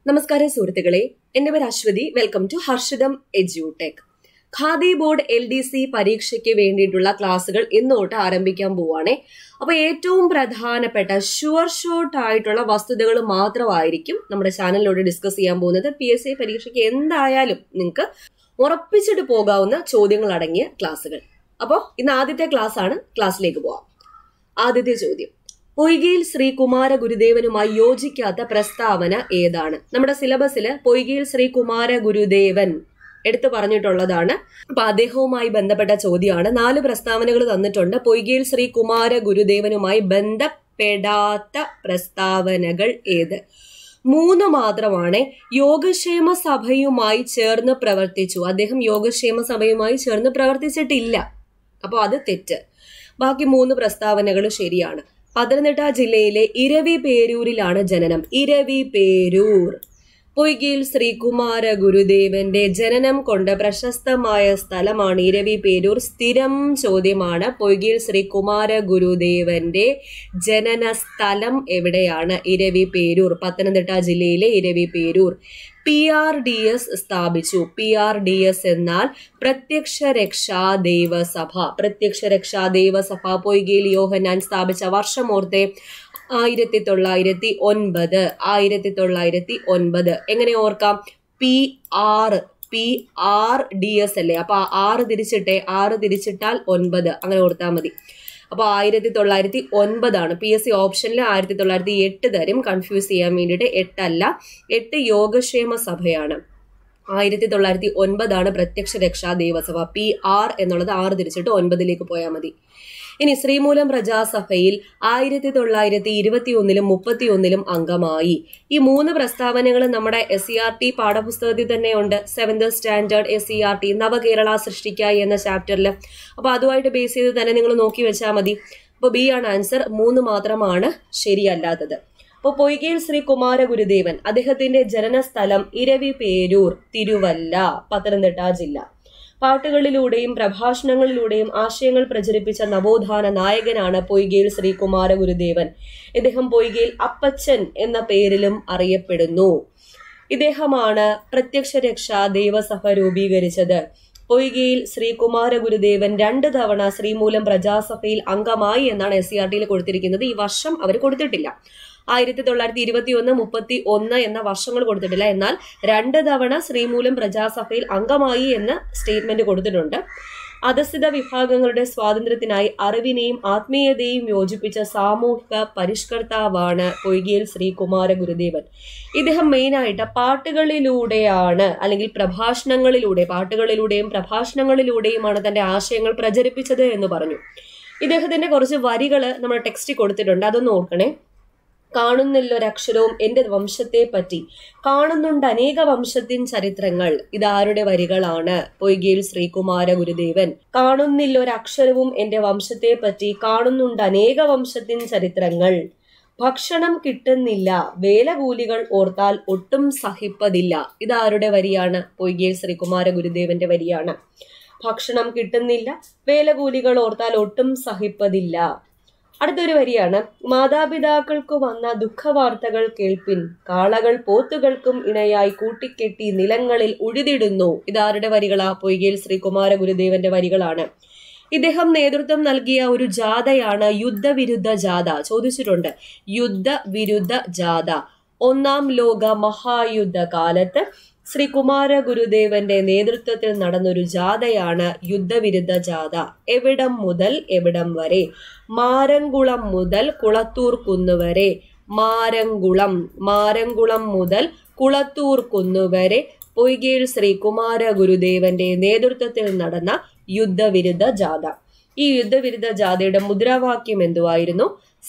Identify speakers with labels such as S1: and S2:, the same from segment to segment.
S1: നമസ്കാരം സുഹൃത്തുക്കളെ എന്റെ പേര് അശ്വതി വെൽക്കം ടു ഹർഷിതം എജ്യൂടെക് Khadi board L D C പരീക്ഷയ്ക്ക് വേണ്ടിയിട്ടുള്ള ക്ലാസ്സുകൾ ഇന്നോട്ട് ആരംഭിക്കാൻ പോവാണേ അപ്പൊ ഏറ്റവും പ്രധാനപ്പെട്ട ഷുവർ ഷോർട്ട് ആയിട്ടുള്ള വസ്തുതകൾ മാത്രമായിരിക്കും നമ്മുടെ ചാനലിലൂടെ ഡിസ്കസ് ചെയ്യാൻ പോകുന്നത് പി എസ് സി പരീക്ഷയ്ക്ക് എന്തായാലും നിങ്ങൾക്ക് ഉറപ്പിച്ചിട്ട് പോകാവുന്ന ചോദ്യങ്ങൾ അടങ്ങിയ ക്ലാസ്സുകൾ അപ്പോൾ ഇന്ന് ആദ്യത്തെ ക്ലാസ് ആണ് ക്ലാസ്സിലേക്ക് പോവാം ആദ്യത്തെ ചോദ്യം പൊയ്കയിൽ ശ്രീ കുമാര ഗുരുദേവനുമായി യോജിക്കാത്ത പ്രസ്താവന ഏതാണ് നമ്മുടെ സിലബസിൽ പൊയ്കയിൽ ശ്രീ കുമാര ഗുരുദേവൻ എടുത്തു പറഞ്ഞിട്ടുള്ളതാണ് അപ്പൊ അദ്ദേഹവുമായി ബന്ധപ്പെട്ട ചോദ്യമാണ് നാല് പ്രസ്താവനകൾ തന്നിട്ടുണ്ട് പൊയ്കയിൽ ശ്രീ കുമാര ഗുരുദേവനുമായി ബന്ധപ്പെടാത്ത പ്രസ്താവനകൾ ഏത് മൂന്ന് മാത്രമാണ് യോഗക്ഷേമ സഭയുമായി ചേർന്ന് പ്രവർത്തിച്ചു അദ്ദേഹം യോഗക്ഷേമ സഭയുമായി ചേർന്ന് പ്രവർത്തിച്ചിട്ടില്ല അപ്പോൾ അത് തെറ്റ് ബാക്കി മൂന്ന് പ്രസ്താവനകൾ ശരിയാണ് പത്തനംതിട്ട ജില്ലയിലെ ഇരവി പേരൂരിലാണ് ജനനം ഇരവി പേരൂർ പൊയ്കയിൽ ശ്രീകുമാര ഗുരുദേവന്റെ ജനനം കൊണ്ട് പ്രശസ്തമായ സ്ഥലമാണ് ഇരവി പേരൂർ സ്ഥിരം ചോദ്യമാണ് പൊയ്കയിൽ ശ്രീകുമാര ഗുരുദേവന്റെ ജനന സ്ഥലം എവിടെയാണ് ഇരവി പേരൂർ പത്തനംതിട്ട ജില്ലയിലെ Eraviperoor P R D S സ്ഥാപിച്ചു പി ആർ ഡി എസ് എന്നാൽ പ്രത്യക്ഷ രക്ഷാ ദൈവസഭ പ്രത്യക്ഷ രക്ഷാ ദൈവസഭ പൊയ്കയിൽ യോഹന്നാൻ സ്ഥാപിച്ച വർഷമോർത്തെ ആയിരത്തി തൊള്ളായിരത്തി ഒൻപത് ആയിരത്തി തൊള്ളായിരത്തി ഒൻപത് എങ്ങനെ ഓർക്കാം P R P R D S അല്ലേ അപ്പൊ ആറ് തിരിച്ചിട്ടെ ആറ് തിരിച്ചിട്ടാൽ ഒൻപത് അങ്ങനെ ഓർത്താൽ മതി അപ്പോൾ ആയിരത്തി തൊള്ളായിരത്തി ഒൻപതാണ് പി എസ് സി ഓപ്ഷനിൽ ആയിരത്തി തൊള്ളായിരത്തി എട്ട് തരും കൺഫ്യൂസ് ചെയ്യാൻ വേണ്ടിയിട്ട് എട്ടല്ല എട്ട് യോഗക്ഷേമ സഭയാണ് ആയിരത്തി തൊള്ളായിരത്തി ഒൻപതാണ് പ്രത്യക്ഷ രക്ഷാ ദേവസഭ പി ആർ എന്നുള്ളത് ആറ് തിരിച്ചിട്ട് ഒൻപതിലേക്ക് പോയാൽ മതി ഇനി ശ്രീമൂലം പ്രജാസഭയിൽ ആയിരത്തി തൊള്ളായിരത്തി ഇരുപത്തി ഒന്നിലും മുപ്പത്തി ഒന്നിലും അംഗമായി ഈ മൂന്ന് പ്രസ്താവനകൾ നമ്മുടെ എസ് സി ആർ ടി പാഠപുസ്തകത്തിൽ തന്നെയുണ്ട് seventh standard S C R T നവകേരള സൃഷ്ടിക്കായി എന്ന ചാപ്റ്ററിൽ അപ്പോൾ അതുമായിട്ട് ബേസ് ചെയ്ത് തന്നെ നിങ്ങൾ നോക്കി വെച്ചാൽ മതി അപ്പോൾ ബി ആണ് ആൻസർ മൂന്ന് മാത്രമാണ് ശരിയല്ലാത്തത് അപ്പോൾ പൊയ്കയിൽ ശ്രീ കുമാര ഗുരുദേവൻ അദ്ദേഹത്തിന്റെ ജനനസ്ഥലം ഇരവി പേരൂർ തിരുവല്ല പത്തനംതിട്ട ജില്ല പാട്ടുകളിലൂടെയും പ്രഭാഷണങ്ങളിലൂടെയും ആശയങ്ങൾ പ്രചരിപ്പിച്ച നവോത്ഥാന നായകനാണ് പൊയ്കയിൽ ശ്രീ കുമാര ഗുരുദേവൻ ഇദ്ദേഹം പൊയ്കയിൽ അപ്പച്ചൻ എന്ന പേരിലും അറിയപ്പെടുന്നു ഇദ്ദേഹമാണ് പ്രത്യക്ഷ രക്ഷാ ദൈവസഭ രൂപീകരിച്ചത് പൊയ്കയിൽ ശ്രീ കുമാര ഗുരുദേവൻ രണ്ട് തവണ ശ്രീമൂലം പ്രജാസഭയിൽ അംഗമായി എന്നാണ് എസ് സി ആർ ടിയിൽ കൊടുത്തിരിക്കുന്നത് ഈ വർഷം അവർ കൊടുത്തിട്ടില്ല ആയിരത്തി തൊള്ളായിരത്തി ഇരുപത്തി ഒന്ന് മുപ്പത്തി ഒന്ന് എന്ന വർഷങ്ങൾ കൊടുത്തിട്ടില്ല എന്നാൽ രണ്ട് തവണ ശ്രീമൂലം പ്രജാസഭയിൽ അംഗമായി എന്ന സ്റ്റേറ്റ്മെന്റ് കൊടുത്തിട്ടുണ്ട് അധസ്ഥിത വിഭാഗങ്ങളുടെ സ്വാതന്ത്ര്യത്തിനായി അറിവിനെയും ആത്മീയതയും യോജിപ്പിച്ച സാമൂഹിക പരിഷ്കർത്താവാണ് പൊയ്കയിൽ ശ്രീ കുമാര ഗുരുദേവൻ ഇദ്ദേഹം മെയിനായിട്ട് പാട്ടുകളിലൂടെയാണ് അല്ലെങ്കിൽ പ്രഭാഷണങ്ങളിലൂടെ പാട്ടുകളിലൂടെയും പ്രഭാഷണങ്ങളിലൂടെയുമാണ് തന്റെ ആശയങ്ങൾ പ്രചരിപ്പിച്ചത് എന്ന് പറഞ്ഞു ഇദ്ദേഹത്തിന്റെ കുറച്ച് വരികൾ നമ്മുടെ ടെക്സ്റ്റ് കൊടുത്തിട്ടുണ്ട് അതൊന്ന് ഓർക്കണേ കാണുന്നില്ല ഒരക്ഷരവും എൻ്റെ വംശത്തെ പറ്റി കാണുന്നുണ്ട് അനേക വംശത്തിൻ ചരിത്രങ്ങൾ ഇതാരുടെ വരികളാണ് പൊയ്കയിൽ ശ്രീകുമാര ഗുരുദേവൻ കാണുന്നില്ല ഒരക്ഷരവും എൻ്റെ വംശത്തെ പറ്റി കാണുന്നുണ്ട് അനേക വംശത്തിൻ ചരിത്രങ്ങൾ ഭക്ഷണം കിട്ടുന്നില്ല വേലകൂലികൾ ഓർത്താൽ ഒട്ടും സഹിപ്പതില്ല ഇതാരുടെ വരിയാണ് പൊയ്കയിൽ ശ്രീകുമാര ഗുരുദേവന്റെ വരിയാണ് ഭക്ഷണം കിട്ടുന്നില്ല വേലകൂലികൾ ഓർത്താൽ ഒട്ടും സഹിപ്പതില്ല അടുത്തൊരു വരിയാണ് മാതാപിതാക്കൾക്ക് വന്ന ദുഃഖവാർത്തകൾ കേൾപ്പിൻ കാളകൾ പോത്തുകൾക്കും ഇണയായി കൂട്ടിക്കെട്ടി നിലങ്ങളിൽ ഉഴുതിടുന്നു ഇതാരുടെ വരികളാ പൊയ്കയിൽ ശ്രീകുമാര ഗുരുദേവന്റെ വരികളാണ് ഇദ്ദേഹം നേതൃത്വം നൽകിയ ഒരു ജാഥയാണ് യുദ്ധവിരുദ്ധ ജാഥ ചോദിച്ചിട്ടുണ്ട് യുദ്ധവിരുദ്ധ ജാഥ ഒന്നാം ലോക മഹായുദ്ധ കാലത്ത് ശ്രീ കുമാര ഗുരുദേവന്റെ നേതൃത്വത്തിൽ നടന്നൊരു ജാഥയാണ് യുദ്ധവിരുദ്ധ ജാഥ എവിടം മുതൽ എവിടം വരെ മാരങ്കുളം മുതൽ കുളത്തൂർ കുന്നുവരെ മാരങ്കുളം മാരങ്കുളം മുതൽ കുളത്തൂർ കുന്നുവരെ പൊയ്കയിൽ ശ്രീ കുമാര ഗുരുദേവന്റെ നേതൃത്വത്തിൽ നടന്ന യുദ്ധവിരുദ്ധ ജാഥ ഈ യുദ്ധവിരുദ്ധ ജാഥയുടെ മുദ്രാവാക്യം എന്തുവായിരുന്നു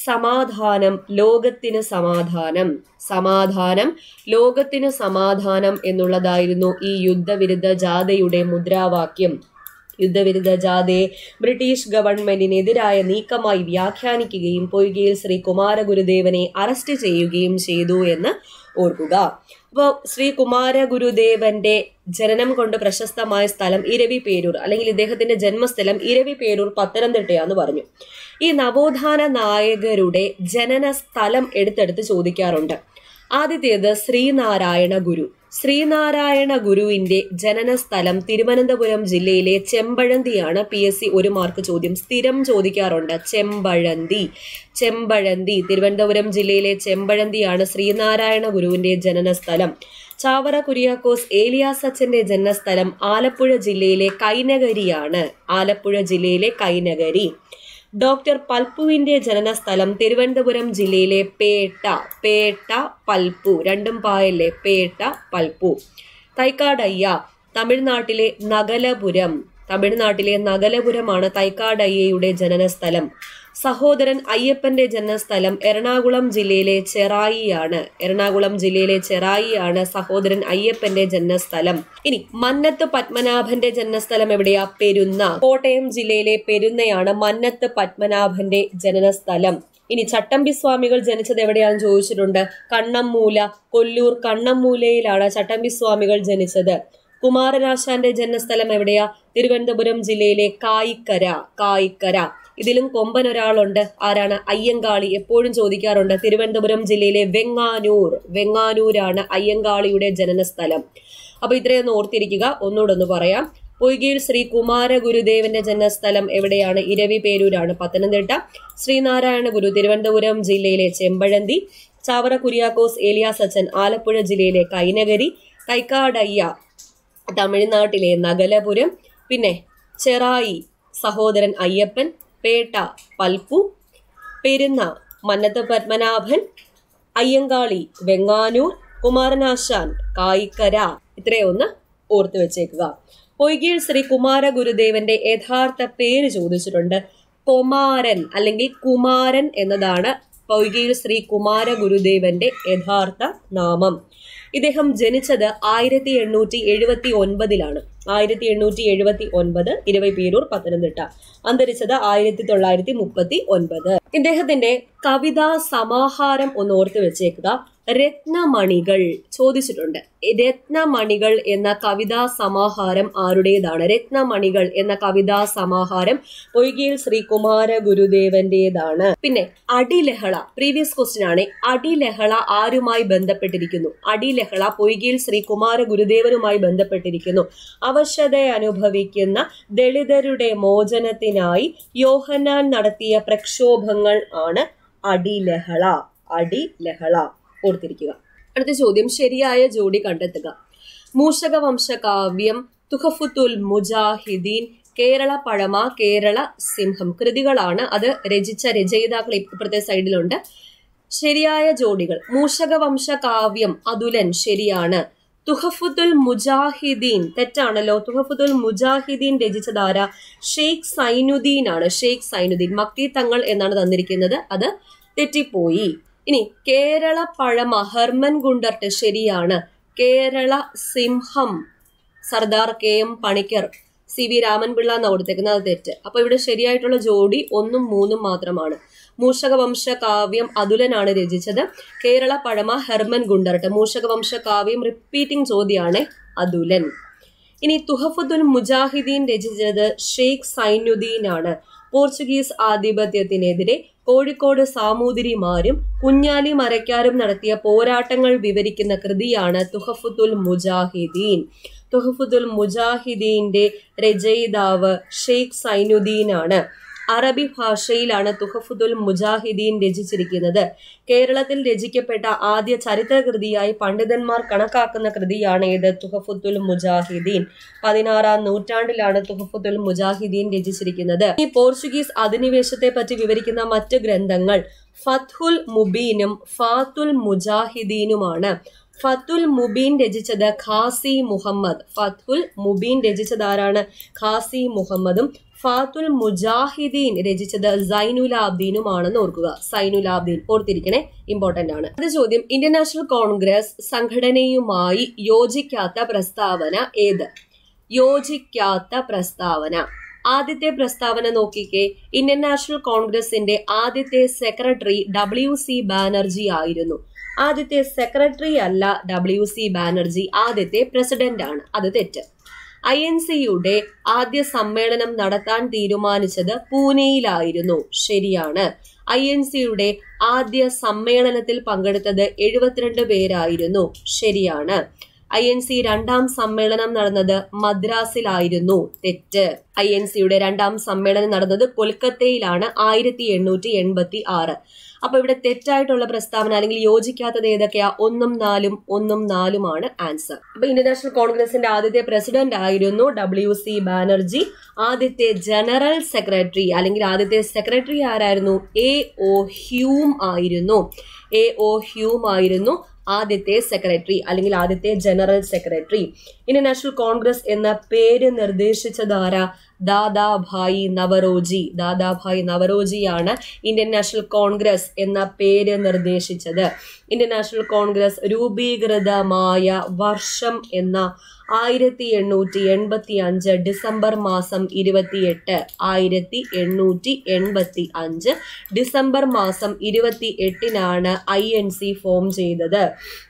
S1: സമാധാനം ലോകത്തിന് സമാധാനം സമാധാനം ലോകത്തിന് സമാധാനം എന്നുള്ളതായിരുന്നു ഈ യുദ്ധവിരുദ്ധ ജാഥയുടെ മുദ്രാവാക്യം യുദ്ധവിരുദ്ധ ജാഥയെ ബ്രിട്ടീഷ് ഗവൺമെന്റിനെതിരായ നീക്കമായി വ്യാഖ്യാനിക്കുകയും പൊയ്കയിൽ ശ്രീ കുമാര ഗുരുദേവനെ അറസ്റ്റ് ചെയ്യുകയും ചെയ്തു എന്ന് ഓർക്കുക അപ്പോൾ ശ്രീ കുമാര ഗുരുദേവന്റെ ജനനം കൊണ്ട് പ്രശസ്തമായ സ്ഥലം ഇരവി പേരൂർ അല്ലെങ്കിൽ ഇദ്ദേഹത്തിന്റെ ജന്മസ്ഥലം ഇരവി പേരൂർ പത്തനംതിട്ടയാന്ന് പറഞ്ഞു ഈ നവോത്ഥാന നായകരുടെ ജനന സ്ഥലം എടുത്തെടുത്ത് ചോദിക്കാറുണ്ട് ആദ്യത്തേത് ശ്രീനാരായണ ഗുരു ശ്രീനാരായണ ഗുരുവിന്റെ ജനനസ്ഥലം തിരുവനന്തപുരം ജില്ലയിലെ ചെമ്പഴന്തിയാണ് പി എസ് സി ഒരു മാർക്ക് ചോദ്യം സ്ഥിരം ചോദിക്കാറുണ്ട് ചെമ്പഴന്തി ചെമ്പഴന്തി തിരുവനന്തപുരം ജില്ലയിലെ ചെമ്പഴന്തിയാണ് ശ്രീനാരായണ ഗുരുവിന്റെ ജനനസ്ഥലം ചാവറ കുര്യാക്കോസ് ഏലിയാസ് അച്ഛന്റെ ജന്മസ്ഥലം ആലപ്പുഴ ജില്ലയിലെ കൈനകരിയാണ് ആലപ്പുഴ ജില്ലയിലെ കൈനകരി ഡോക്ടർ പൽപ്പുവിന്റെ ജനനസ്ഥലം തിരുവനന്തപുരം ജില്ലയിലെ പേട്ട പേട്ട പൽപ്പു രണ്ടും പായല്ലേ പേട്ട പൽപ്പു തൈക്കാടയ്യ തമിഴ്നാട്ടിലെ നഗലപുരം തമിഴ്നാട്ടിലെ നഗലപുരമാണ് തൈക്കാടയ്യയുടെ ജനനസ്ഥലം സഹോദരൻ അയ്യപ്പന്റെ ജന്മസ്ഥലം എറണാകുളം ജില്ലയിലെ ചെറായിയാണ് എറണാകുളം ജില്ലയിലെ ചെറായിയാണ് സഹോദരൻ അയ്യപ്പന്റെ ജന്മസ്ഥലം ഇനി മന്നത്ത് പത്മനാഭന്റെ ജന്മസ്ഥലം എവിടെയാ പെരുന്ന കോട്ടയം ജില്ലയിലെ പെരുന്നയാണ് മന്നത്ത് പത്മനാഭന്റെ ജനനസ്ഥലം ഇനി ചട്ടമ്പി സ്വാമികൾ ജനിച്ചത് എവിടെയാണെന്ന് ചോദിച്ചിട്ടുണ്ട് കണ്ണമ്മൂല കൊല്ലൂർ കണ്ണമ്മൂലയിലാണ് ചട്ടമ്പി സ്വാമികൾ ജനിച്ചത് കുമാരനാശാന്റെ ജന്മസ്ഥലം എവിടെയാ തിരുവനന്തപുരം ജില്ലയിലെ കായിക്കര കായിക്കര ഇതിലും കൊമ്പൻ ഒരാളുണ്ട് ആരാണ് അയ്യങ്കാളി എപ്പോഴും ചോദിക്കാറുണ്ട് തിരുവനന്തപുരം ജില്ലയിലെ വെങ്ങാനൂർ വെങ്ങാനൂരാണ് അയ്യങ്കാളിയുടെ ജനനസ്ഥലം അപ്പൊ ഇത്രയൊന്ന് ഓർത്തിരിക്കുക ഒന്നുകൂടെ ഒന്ന് പറയാം പൊയ്കയിൽ ശ്രീ കുമാര ഗുരുദേവന്റെ ജന്മസ്ഥലം എവിടെയാണ് ഇരവി പേരൂരാണ് പത്തനംതിട്ട ശ്രീനാരായണ ഗുരു തിരുവനന്തപുരം ജില്ലയിലെ ചെമ്പഴന്തി ചാവറ കുര്യാക്കോസ് ഏലിയാസ് അച്ഛൻ ആലപ്പുഴ ജില്ലയിലെ കൈനഗരി കൈക്കാടയ്യ തമിഴ്നാട്ടിലെ നഗലപുരം പിന്നെ ചെറായി സഹോദരൻ അയ്യപ്പൻ പേട്ട പൽപ്പു പെരുന്ന മന്നത്ത് പത്മനാഭൻ അയ്യങ്കാളി വെങ്ങാനൂർ കുമാരനാശാൻ കായിക്കര ഇത്രയൊന്ന് ഓർത്തു വെച്ചേക്കുക പൊയ്കീഴ് ശ്രീ കുമാര ഗുരുദേവന്റെ യഥാർത്ഥ പേര് ചോദിച്ചിട്ടുണ്ട് കൊമാരൻ അല്ലെങ്കിൽ കുമാരൻ എന്നതാണ് പൊയ്കീഴ് ശ്രീ കുമാര ഗുരുദേവന്റെ യഥാർത്ഥ നാമം ഇദ്ദേഹം ജനിച്ചത് ആയിരത്തി എണ്ണൂറ്റി എഴുപത്തി ഒൻപതിലാണ് ആയിരത്തി എണ്ണൂറ്റി എഴുപത്തി ഒൻപത് ഇരുവൈപേരൂർ പത്തനംതിട്ട അന്തരിച്ചത് ആയിരത്തി തൊള്ളായിരത്തി മുപ്പത്തി ഒൻപത് ഇദ്ദേഹത്തിന്റെ കവിതാ സമാഹാരം ഒന്ന് ഓർത്ത് വെച്ചേക്കുക രത്നമണികൾ ചോദിച്ചിട്ടുണ്ട് രത്നമണികൾ എന്ന കവിതാ സമാഹാരം ആരുടേതാണ് രത്നമണികൾ എന്ന കവിതാ സമാഹാരം പൊയ്കയിൽ ശ്രീകുമാര ഗുരുദേവന്റേതാണ് പിന്നെ അടിലഹള പ്രീവിയസ് ക്വസ്റ്റ്യൻ ആണ് അടിലഹള ആരുമായി ബന്ധപ്പെട്ടിരിക്കുന്നു അടിലഹള പൊയ്കയിൽ ശ്രീകുമാര ഗുരുദേവനുമായി ബന്ധപ്പെട്ടിരിക്കുന്നു അവശത അനുഭവിക്കുന്ന ദളിതരുടെ മോചനത്തിനായി യോഹന്നാൻ നടത്തിയ പ്രക്ഷോഭങ്ങൾ ആണ് അടിലഹള അടിലഹള ഓർത്തിരിക്കുക അടുത്ത ചോദ്യം ശരിയായ ജോഡി കണ്ടെത്തുക മൂഷകവംശ കാവ്യം തുഹഫുത്തുൽ മുജാഹിദീൻ കേരള പഴമ കേരള സിംഹം കൃതികളാണ് അത് രചിച്ച രചയിതാക്കൾ ഇപ്പുറത്തെ സൈഡിലുണ്ട് ശരിയായ ജോഡികൾ മൂഷകവംശ കാവ്യം അതുലൻ ശരിയാണ് തുഹഫുത്തുൽ മുജാഹിദീൻ തെറ്റാണല്ലോ തുഹഫുത്തുൽ മുജാഹിദീൻ രചിച്ചതാര ഷെയ്ഖ് സൈനുദ്ദീൻ ആണ് ഷെയ്ഖ് സൈനുദ്ദീൻ മക്തി തങ്ങൾ എന്നാണ് തന്നിരിക്കുന്നത് അത് തെറ്റിപ്പോയി ഇനി കേരള പഴമ ഹെർമൻ ഗുണ്ടർട്ട് ശരിയാണ് Kerala Simham Sardar K M Panicker C V Ramanpillai എന്നാണ് കൊടുത്തേക്കുന്നത് അത് തെറ്റ് അപ്പൊ ഇവിടെ ശരിയായിട്ടുള്ള ജോഡി ഒന്നും മൂന്നും മാത്രമാണ് മൂഷകവംശ കാവ്യം അതുലനാണ് രചിച്ചത് കേരള പഴമ ഹെർമൻ ഗുണ്ടർട്ട് മൂഷകവംശ കാവ്യം റിപ്പീറ്റിംഗ് ചോദ്യമാണ് അതുലൻ ഇനി തുഹഫുദ്ദുൽ മുജാഹിദീൻ രചിച്ചത് ഷെയ്ഖ് സൈനുദ്ദീൻ ആണ് പോർച്ചുഗീസ് ആധിപത്യത്തിനെതിരെ കോഴിക്കോട് സാമൂതിരിമാരും കുഞ്ഞാലി മരക്കാരും നടത്തിയ പോരാട്ടങ്ങൾ വിവരിക്കുന്ന കൃതിയാണ് തുഹഫുത്തുൽ മുജാഹിദീൻ തുഹഫുത്തുൽ മുജാഹിദീന്റെ രചയിതാവ് ഷെയ്ഖ് സൈനുദ്ദീൻ ആണ് അറബി ഭാഷയിലാണ് തുഹഫുദുൽ മുജാഹിദീൻ രചിച്ചിരിക്കുന്നത് കേരളത്തിൽ രചിക്കപ്പെട്ട ആദ്യ ചരിത്രകൃതിയായി പണ്ഡിതന്മാർ കണക്കാക്കുന്ന കൃതിയാണ് ഇത് തുഹഫുത്തുൽ മുജാഹിദീൻ പതിനാറാം നൂറ്റാണ്ടിലാണ് തുഹഫുത്തുൽ മുജാഹിദീൻ രചിച്ചിരിക്കുന്നത് ഈ പോർച്ചുഗീസ് അധിനിവേശത്തെ പറ്റി വിവരിക്കുന്ന മറ്റ് ഗ്രന്ഥങ്ങൾ ഫത്ഹുൽ മുബീനും ഫാത്തുൽ മുജാഹിദീനുമാണ് ഫത്തുൽ മുബീൻ രചിച്ചത് ഖാസി മുഹമ്മദ് ഫത്തുൽ മുബീൻ രചിച്ചതാരാണ് ഖാസി മുഹമ്മദും ഫാത്തുൽ മുജാഹിദീൻ രചിച്ചത് സൈനുലാബ്ദീനുമാണെന്ന് ഓർക്കുക സൈനുലാബ്ദീൻ ഓർത്തിരിക്കണേ ഇമ്പോർട്ടന്റ് ആണ് അടുത്ത ചോദ്യം ഇന്ത്യൻ നാഷണൽ കോൺഗ്രസ് സംഘടനയുമായി യോജിക്കാത്ത പ്രസ്താവന ഏത് യോജിക്കാത്ത പ്രസ്താവന ആദ്യത്തെ പ്രസ്താവന നോക്കിക്കേ ഇന്ത്യൻ നാഷണൽ കോൺഗ്രസിന്റെ ആദ്യത്തെ സെക്രട്ടറി ഡബ്ല്യു സി ബാനർജി ആയിരുന്നു ആദ്യത്തെ സെക്രട്ടറി അല്ല ഡബ്ല്യു സി ബാനർജി ആദ്യത്തെ പ്രസിഡന്റ് ആണ് അത് തെറ്റ് ഐ എൻ സിയുടെ ആദ്യ സമ്മേളനം നടത്താൻ തീരുമാനിച്ചത് പൂനെയിലായിരുന്നു ശരിയാണ് ഐ എൻ സിയുടെ ആദ്യ സമ്മേളനത്തിൽ പങ്കെടുത്തത് എഴുപത്തിരണ്ട് പേരായിരുന്നു ശരിയാണ് ഐ എൻ സി രണ്ടാം സമ്മേളനം നടന്നത് മദ്രാസിലായിരുന്നു തെറ്റ് ഐ എൻ സിയുടെ രണ്ടാം സമ്മേളനം നടന്നത് കൊൽക്കത്തയിലാണ് ആയിരത്തി എണ്ണൂറ്റി എൺപത്തി ആറ് അപ്പൊ ഇവിടെ തെറ്റായിട്ടുള്ള പ്രസ്താവന അല്ലെങ്കിൽ യോജിക്കാത്തത് ഏതൊക്കെയാ ഒന്നും നാലും ഒന്നും നാലുമാണ് ആൻസർ അപ്പൊ ഇന്ത്യൻ നാഷണൽ കോൺഗ്രസിന്റെ ആദ്യത്തെ പ്രസിഡന്റ് ആയിരുന്നു ഡബ്ല്യു സി ബാനർജി ആദ്യത്തെ ജനറൽ സെക്രട്ടറി അല്ലെങ്കിൽ ആദ്യത്തെ സെക്രട്ടറി ആരായിരുന്നു എ ഒ ഹ്യൂം ആയിരുന്നു എ ഒ ഹ്യൂം ആയിരുന്നു ആദ്യത്തെ സെക്രട്ടറി അല്ലെങ്കിൽ ആദ്യത്തെ general secretary Indian National Congress എന്ന പേര് നിർദ്ദേശിച്ചത് ആരാ ദാദാഭായി നവറോജി ദാദാഭായി നവറോജിയാണ് ഇന്ത്യൻ നാഷണൽ കോൺഗ്രസ് എന്ന പേര് നിർദ്ദേശിച്ചത് ഇന്ത്യൻ നാഷണൽ കോൺഗ്രസ് രൂപീകൃതമായ വർഷം എന്ന ആയിരത്തി എണ്ണൂറ്റി എൺപത്തി അഞ്ച് ഡിസംബർ മാസം ഇരുപത്തിയെട്ട് ആയിരത്തി എണ്ണൂറ്റി എൺപത്തി അഞ്ച് ഡിസംബർ മാസം ഇരുപത്തി എട്ടിനാണ് ഐ എൻ സി ഫോം ചെയ്തത്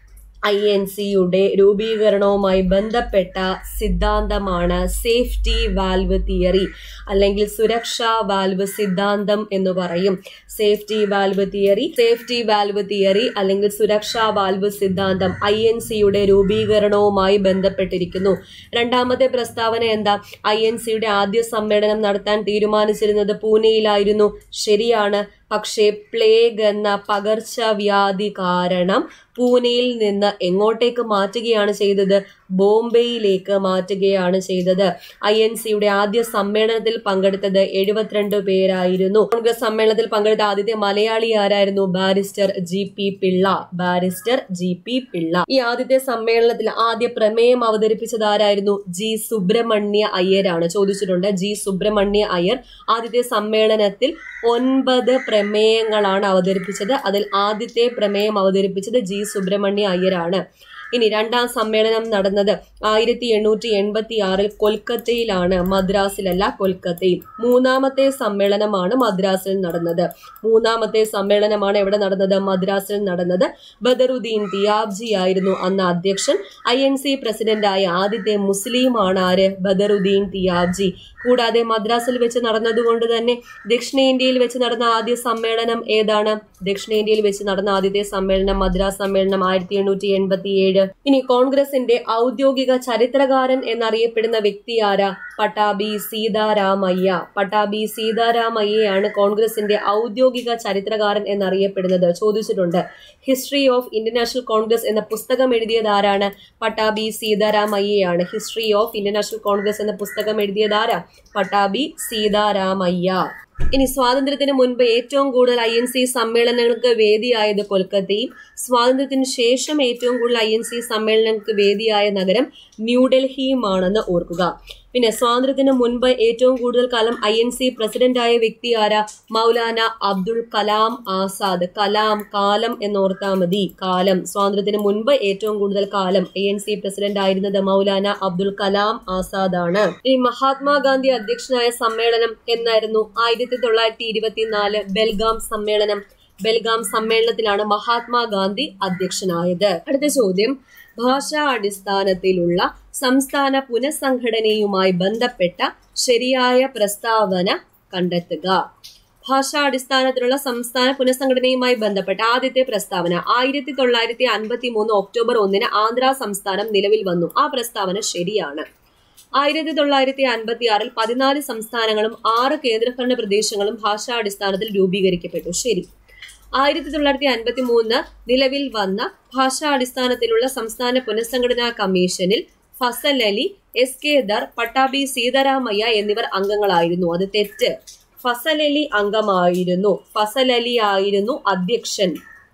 S1: ഐ എൻ സിയുടെ രൂപീകരണവുമായി ബന്ധപ്പെട്ട സിദ്ധാന്തമാണ് സേഫ്റ്റി വാൽവ് തിയറി അല്ലെങ്കിൽ സുരക്ഷാ വാൽവ് സിദ്ധാന്തം എന്ന് പറയും safety valve theory safety valve theory അല്ലെങ്കിൽ സുരക്ഷാ വാൽവ് സിദ്ധാന്തം ഐ എൻ സിയുടെ രൂപീകരണവുമായി ബന്ധപ്പെട്ടിരിക്കുന്നു രണ്ടാമത്തെ പ്രസ്താവന എന്താ ഐ എൻ സിയുടെ ആദ്യ സമ്മേളനം നടത്താൻ തീരുമാനിച്ചിരുന്നത് പൂനെയിലായിരുന്നു ശരിയാണ് പക്ഷേ പ്ലേഗ് എന്ന പകർച്ചവ്യാധി കാരണം പൂനെയിൽ നിന്ന് എങ്ങോട്ടേക്ക് മാറ്റുകയാണ് ചെയ്തത് ബോംബെയിലേക്ക് മാറ്റുകയാണ് ചെയ്തത് ഐ എൻ സിയുടെ ആദ്യ സമ്മേളനത്തിൽ പങ്കെടുത്തത് എഴുപത്തിരണ്ട് പേരായിരുന്നു കോൺഗ്രസ് സമ്മേളനത്തിൽ പങ്കെടുത്ത ആദ്യത്തെ മലയാളി ആരായിരുന്നു barrister G P Pillai barrister G P Pillai ഈ ആദ്യത്തെ സമ്മേളനത്തിൽ ആദ്യ പ്രമേയം അവതരിപ്പിച്ചത് ആരായിരുന്നു ജി സുബ്രഹ്മണ്യ അയ്യരാണ് ചോദിച്ചിട്ടുണ്ട് ജി സുബ്രഹ്മണ്യ അയ്യർ ആദ്യത്തെ സമ്മേളനത്തിൽ ഒൻപത് പ്രമേയങ്ങളാണ് അവതരിപ്പിച്ചത് അതിൽ ആദ്യത്തെ പ്രമേയം അവതരിപ്പിച്ചത് ജി സുബ്രഹ്മണ്യ അയ്യരാണ് ഇനി രണ്ടാം സമ്മേളനം നടന്നത് ആയിരത്തി എണ്ണൂറ്റി എൺപത്തി ആറിൽ കൊൽക്കത്തയിലാണ് മദ്രാസിലല്ല കൊൽക്കത്തയിൽ മൂന്നാമത്തെ സമ്മേളനമാണ് മദ്രാസിൽ നടന്നത് മൂന്നാമത്തെ സമ്മേളനമാണ് എവിടെ നടന്നത് മദ്രാസിൽ നടന്നത് ബദറുദ്ദീൻ തിയാബ്ജി ആയിരുന്നു അന്ന് അധ്യക്ഷൻ ഐ എൻ സി പ്രസിഡന്റായ ആദ്യത്തെ മുസ്ലിമാണ് ആര് ബദറുദ്ദീൻ തിയാബ്ജി കൂടാതെ മദ്രാസിൽ വെച്ച് നടന്നതുകൊണ്ട് തന്നെ ദക്ഷിണേന്ത്യയിൽ വെച്ച് നടന്ന ആദ്യ സമ്മേളനം ഏതാണ് ദക്ഷിണേന്ത്യയിൽ വെച്ച് നടന്ന ആദ്യത്തെ സമ്മേളനം മദ്രാസ് സമ്മേളനം ആയിരത്തി എണ്ണൂറ്റി എൺപത്തി ഏഴ് ഇനി കോൺഗ്രസിന്റെ ഔദ്യോഗിക ചരിത്രകാരൻ എന്നറിയപ്പെടുന്ന വ്യക്തി ആരാ പട്ടാബി സീതാരാമയ്യ പട്ടാബി സീതാരാമയ്യയാണ് കോൺഗ്രസിന്റെ ഔദ്യോഗിക ചരിത്രകാരൻ എന്നറിയപ്പെടുന്നത് ചോദിച്ചിട്ടുണ്ട് ഹിസ്റ്ററി ഓഫ് ഇന്റർനാഷണൽ കോൺഗ്രസ് എന്ന പുസ്തകം എഴുതിയത് ആരാണ് പട്ടാബി സീതാരാമയ്യയാണ് ഹിസ്റ്ററി ഓഫ് ഇന്റർനാഷണൽ കോൺഗ്രസ് എന്ന പുസ്തകം എഴുതിയത് ആരാ പട്ടാബി സീതാരാമയ്യ ഇനി സ്വാതന്ത്ര്യത്തിന് മുൻപ് ഏറ്റവും കൂടുതൽ ഐ എൻ സി സമ്മേളനങ്ങൾക്ക് വേദിയായത് കൊൽക്കത്തയും സ്വാതന്ത്ര്യത്തിന് ശേഷം ഏറ്റവും കൂടുതൽ ഐ എൻ സി സമ്മേളനങ്ങൾക്ക് വേദിയായ നഗരം ന്യൂഡൽഹിയുമാണെന്ന് ഓർക്കുക പിന്നെ സ്വാതന്ത്ര്യത്തിന് മുൻപ് ഏറ്റവും കൂടുതൽ കാലം ഐ എൻ സി പ്രസിഡന്റായ വ്യക്തി ആരാ മൗലാന അബ്ദുൾ കലാം ആസാദ് കലാം കാലം എന്നോർത്താ മതി കാലം സ്വാതന്ത്ര്യത്തിന് മുൻപ് ഏറ്റവും കൂടുതൽ കാലം ഐ എൻ സി പ്രസിഡന്റ് ആയിരുന്നത് മൗലാന അബ്ദുൾ കലാം ആസാദ് ആണ് ഇനി മഹാത്മാഗാന്ധി അധ്യക്ഷനായ സമ്മേളനം എന്നായിരുന്നു ആയിരത്തി തൊള്ളായിരത്തി ഇരുപത്തിനാല് ബെൽഗാം സമ്മേളനം ബെൽഗാം സമ്മേളനത്തിലാണ് മഹാത്മാഗാന്ധി അധ്യക്ഷനായത് അടുത്ത ചോദ്യം ഭാഷാ അടിസ്ഥാനത്തിലുള്ള സംസ്ഥാന പുനഃസംഘടനയുമായി ബന്ധപ്പെട്ട ശരിയായ പ്രസ്താവന കണ്ടെത്തുക ഭാഷാടിസ്ഥാനത്തിലുള്ള സംസ്ഥാന പുനഃസംഘടനയുമായി ബന്ധപ്പെട്ട ആദ്യത്തെ പ്രസ്താവന ആയിരത്തി തൊള്ളായിരത്തി അൻപത്തി മൂന്ന് ഒക്ടോബർ ഒന്നിന് ആന്ധ്ര സംസ്ഥാനം നിലവിൽ വന്നു ആ പ്രസ്താവന ശരിയാണ് ആയിരത്തി തൊള്ളായിരത്തി അൻപത്തി ആറിൽ പതിനാല് സംസ്ഥാനങ്ങളും ആറ് കേന്ദ്രഭരണ പ്രദേശങ്ങളും ഭാഷാടിസ്ഥാനത്തിൽ രൂപീകരിക്കപ്പെട്ടു ശരി ആയിരത്തി തൊള്ളായിരത്തി അൻപത്തി മൂന്ന് നിലവിൽ വന്ന ഭാഷാടിസ്ഥാനത്തിലുള്ള സംസ്ഥാന പുനഃസംഘടനാ കമ്മീഷനിൽ ഫസൽ അലി എസ് കെ ദർ പട്ടാബി സീതാരാമയ്യ എന്നിവർ അംഗങ്ങളായിരുന്നു അത് തെറ്റ് ഫസൽ അലി അംഗമായിരുന്നു ഫസൽ അലി ആയിരുന്നു അധ്യക്ഷൻ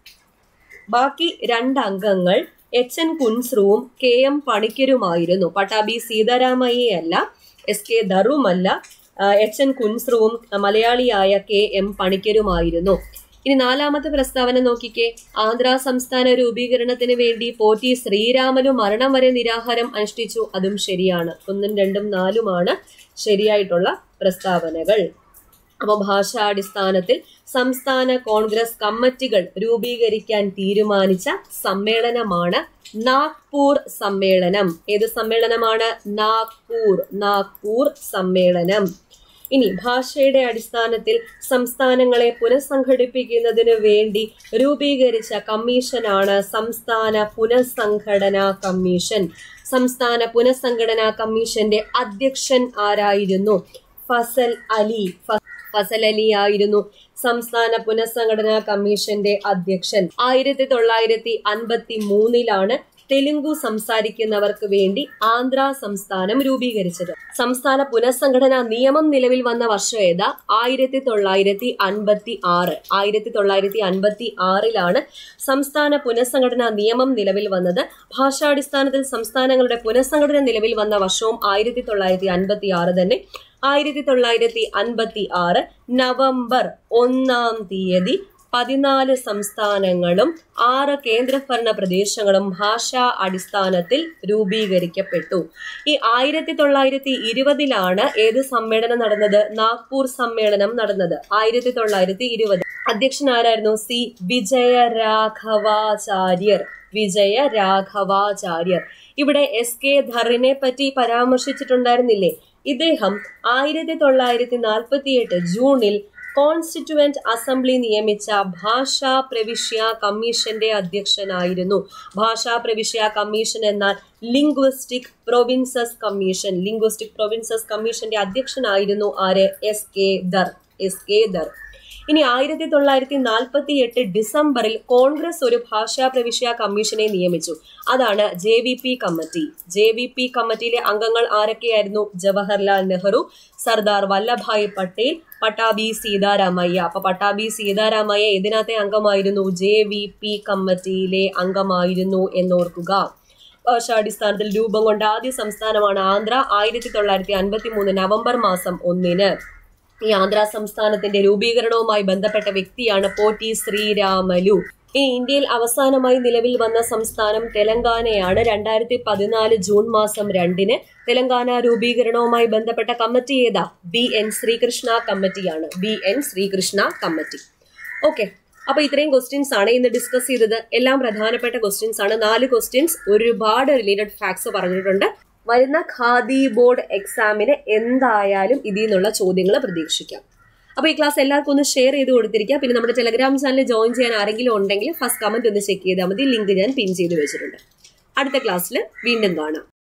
S1: ബാക്കി രണ്ട് അംഗങ്ങൾ എച്ച് എൻ കുൻസ്രുവും കെ എം പണിക്കരുമായിരുന്നു പട്ടാബി സീതാരാമയ്യയല്ല എസ് കെ ദറുമല്ല എച്ച് എൻ കുൻസ്രുവും മലയാളിയായ കെ എം പണിക്കരുമായിരുന്നു ഇനി നാലാമത്തെ പ്രസ്താവന നോക്കിക്കേ ആന്ധ്ര സംസ്ഥാന രൂപീകരണത്തിന് വേണ്ടി പോറ്റി ശ്രീരാമനു മരണം വരെ നിരാഹാരം അനുഷ്ഠിച്ചു അതും ശരിയാണ് ഒന്നും രണ്ടും നാലുമാണ് ശരിയായിട്ടുള്ള പ്രസ്താവനകൾ അപ്പോൾ ഭാഷാടിസ്ഥാനത്തിൽ സംസ്ഥാന കോൺഗ്രസ് കമ്മിറ്റികൾ രൂപീകരിക്കാൻ തീരുമാനിച്ച സമ്മേളനമാണ് നാഗ്പൂർ സമ്മേളനം ഏത് സമ്മേളനമാണ് നാഗ്പൂർ നാഗ്പൂർ സമ്മേളനം ഇനി ഭാഷയുടെ അടിസ്ഥാനത്തിൽ സംസ്ഥാനങ്ങളെ പുനഃസംഘടിപ്പിക്കുന്നതിന് വേണ്ടി രൂപീകരിച്ച കമ്മീഷനാണ് സംസ്ഥാന പുനഃസംഘടനാ കമ്മീഷൻ സംസ്ഥാന പുനഃസംഘടനാ കമ്മീഷന്റെ അധ്യക്ഷൻ ആരായിരുന്നു ഫസൽ അലി ഫ- ഫസൽ അലി ആയിരുന്നു സംസ്ഥാന പുനഃസംഘടനാ കമ്മീഷന്റെ അധ്യക്ഷൻ ആയിരത്തി തൊള്ളായിരത്തി അൻപത്തി മൂന്നിലാണ് തെലുങ്കു സംസാരിക്കുന്നവർക്ക് വേണ്ടി ആന്ധ്ര സംസ്ഥാനം രൂപീകരിച്ചത് സംസ്ഥാന പുനഃസംഘടനാ നിയമം നിലവിൽ വന്ന വർഷം ഏതാ ആയിരത്തി തൊള്ളായിരത്തി അൻപത്തി ആറ് ആയിരത്തി തൊള്ളായിരത്തി അൻപത്തി ആറിലാണ് സംസ്ഥാന പുനഃസംഘടനാ നിയമം നിലവിൽ വന്നത് ഭാഷാടിസ്ഥാനത്തിൽ സംസ്ഥാനങ്ങളുടെ പുനഃസംഘടന നിലവിൽ വന്ന വർഷവും ആയിരത്തി തൊള്ളായിരത്തി അൻപത്തി ആറ് തന്നെ ആയിരത്തി തൊള്ളായിരത്തി അൻപത്തി ആറ് നവംബർ ഒന്നാം തീയതി പതിനാല് സംസ്ഥാനങ്ങളും ആറ് കേന്ദ്രഭരണ പ്രദേശങ്ങളും ഭാഷാ അടിസ്ഥാനത്തിൽ രൂപീകരിക്കപ്പെട്ടു ഈ ആയിരത്തി തൊള്ളായിരത്തി ഇരുപതിലാണ് ഏത് സമ്മേളനം നടന്നത് നാഗ്പൂർ സമ്മേളനം നടന്നത് ആയിരത്തി തൊള്ളായിരത്തി ഇരുപത് അധ്യക്ഷൻ ആരായിരുന്നു സി വിജയ രാഘവാചാര്യർ വിജയ രാഘവാചാര്യർ ഇവിടെ എസ് കെ ധറിനെ പറ്റി പരാമർശിച്ചിട്ടുണ്ടായിരുന്നില്ലേ ഇദ്ദേഹം ആയിരത്തി തൊള്ളായിരത്തി നാൽപ്പത്തിയെട്ട് ജൂണിൽ കോൺസ്റ്റിറ്റ്യുവന്റ് അസംബ്ലി നിയമിച്ച ഭാഷാ പ്രവിശ്യ കമ്മീഷന്റെ അധ്യക്ഷനായിരുന്നു ഭാഷാ പ്രവിശ്യ കമ്മീഷൻ എന്നാൽ linguistic provinces commission linguistic provinces കമ്മീഷന്റെ അധ്യക്ഷനായിരുന്നു ആര് S K Dar S K Dar ഇനി ആയിരത്തി തൊള്ളായിരത്തി നാൽപ്പത്തി എട്ട് ഡിസംബറിൽ കോൺഗ്രസ് ഒരു ഭാഷാ പ്രവിശ്യ കമ്മീഷനെ നിയമിച്ചു അതാണ് J V P committee J V P കമ്മിറ്റിയിലെ അംഗങ്ങൾ ആരൊക്കെയായിരുന്നു ജവഹർലാൽ നെഹ്റു സർദാർ വല്ലഭായ് പട്ടേൽ പട്ടാഭി സീതാരാമയ്യ അപ്പൊ പട്ടാഭി സീതാരാമയ്യ ഇതിനകത്തെ അംഗമായിരുന്നു ജെ വി പി കമ്മിറ്റിയിലെ അംഗമായിരുന്നു എന്നോർക്കുക ഭാഷാടിസ്ഥാനത്തിൽ രൂപം കൊണ്ട ആദ്യ സംസ്ഥാനമാണ് ആന്ധ്ര ആയിരത്തി തൊള്ളായിരത്തി അൻപത്തി മൂന്ന് നവംബർ മാസം ഒന്നിന് ഈ ആന്ധ്ര സംസ്ഥാനത്തിന്റെ രൂപീകരണവുമായി ബന്ധപ്പെട്ട വ്യക്തിയാണ് പോറ്റി ശ്രീരാമലു ഈ ഇന്ത്യയിൽ അവസാനമായി നിലവിൽ വന്ന സംസ്ഥാനം തെലങ്കാനയാണ് രണ്ടായിരത്തി പതിനാല് ജൂൺ മാസം രണ്ടിന് തെലങ്കാന രൂപീകരണവുമായി ബന്ധപ്പെട്ട കമ്മിറ്റി ഏതാ ബി എൻ ശ്രീകൃഷ്ണ കമ്മിറ്റിയാണ് B N Srikrishna committee okay അപ്പൊ ഇത്രയും ക്വസ്റ്റ്യൻസ് ആണ് ഇന്ന് ഡിസ്കസ് ചെയ്തത് എല്ലാം പ്രധാനപ്പെട്ട ക്വസ്റ്റ്യൻസ് ആണ് നാല് ക്വസ്റ്റ്യൻസ് ഒരുപാട് റിലേറ്റഡ് ഫാക്ട്സ് പറഞ്ഞിട്ടുണ്ട് വരുന്ന ഖാദി ബോർഡ് എക്സാമിന് എന്തായാലും ഇതിൽ നിന്നുള്ള ചോദ്യങ്ങൾ പ്രതീക്ഷിക്കാം അപ്പൊ ഈ ക്ലാസ് എല്ലാവർക്കും ഒന്ന് ഷെയർ ചെയ്ത് കൊടുത്തിരിക്കുക പിന്നെ നമ്മുടെ ടെലഗ്രാം ചാനൽ ജോയിൻ ചെയ്യാൻ ആരെങ്കിലും ഉണ്ടെങ്കിൽ ഫസ്റ്റ് കമന്റ് ഒന്ന് ചെക്ക് ചെയ്താൽ മതി ലിങ്ക് ഞാൻ പിൻ ചെയ്ത് വെച്ചിട്ടുണ്ട് അടുത്ത ക്ലാസ്സിൽ വീണ്ടും കാണാം